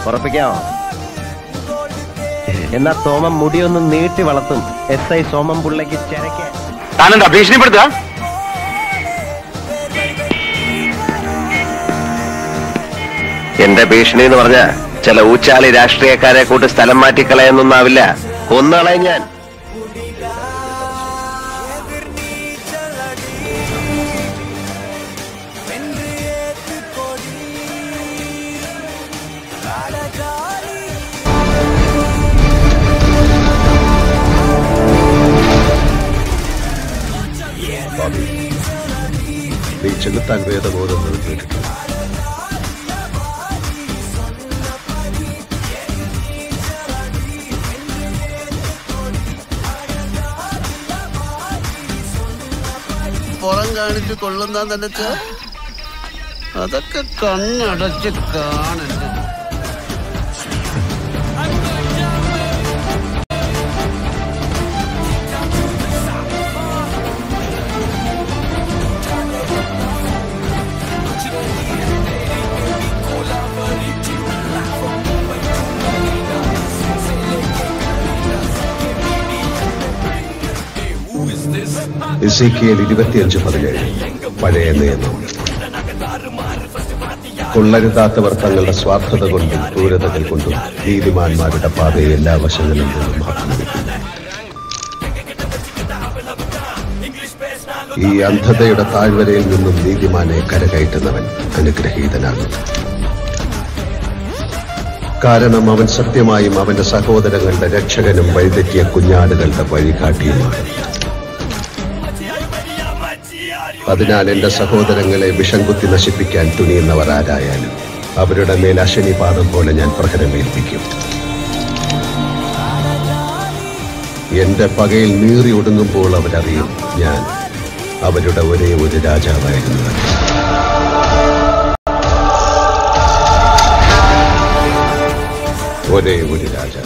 ഉറപ്പിക്കാമോ എന്നാ സോമം മുടിയൊന്ന് നീട്ടി വളർത്തും എസ് ഐ സോമം പുള്ളയ്ക്ക് ചെരക്കാൻ താനെന്താ ഭീഷണിപ്പെടുത്തുക എന്റെ ഭീഷണി എന്ന് പറഞ്ഞ ചില ഊച്ചാളി രാഷ്ട്രീയക്കാരെ കൂട്ട് സ്ഥലം മാറ്റിക്കളയെന്നൊന്നാവില്ല കൊന്നളയും ഞാൻ നീ ചെലുത്താൻ വേദബോധങ്ങൾ കേട്ടിട്ടുണ്ട് പുറം കാണിച്ച് കൊള്ളുന്ന നിനക്ക് അതൊക്കെ കണ്ണടച്ച് കാണരുത് ഇസേക്കിയൽ ഇരുപത്തിയഞ്ച് പതിനേഴ് പഴയ നിയമം കൊള്ളരുതാത്തവർ തങ്ങളുടെ സ്വാർത്ഥത കൊണ്ടും ക്രൂരതകൾ കൊണ്ടും നീതിമാന്മാരുടെ പാതയെ എല്ലാ വശങ്ങളിൽ നിന്നും ആക്രമിക്കുന്നു ഈ അന്ധതയുടെ താഴ്വരയിൽ നിന്നും നീതിമാനെ കരകയറ്റുന്നവൻ അനുഗ്രഹീതനാകുന്നു കാരണം അവൻ സത്യമായും അവന്റെ സഹോദരങ്ങളുടെ രക്ഷകനും വഴിതെറ്റിയ കുഞ്ഞാടുകളുടെ വഴികാട്ടിയുമാണ് അതിനാൽ എന്റെ സഹോദരങ്ങളെ വിഷം കുത്തി നശിപ്പിക്കാൻ തുനിയുന്നവർ ആരായാലും അവരുടെ മേൽ അശനിപാതം പോലെ ഞാൻ പ്രഹരമേൽപ്പിക്കും എന്റെ പകയിൽ നീറി ഒടുങ്ങുമ്പോൾ അവരറിയും ഞാൻ അവരുടെ ഒരേ ഒരു രാജാവായിരുന്നു ഒരേ ഒരു രാജാവ്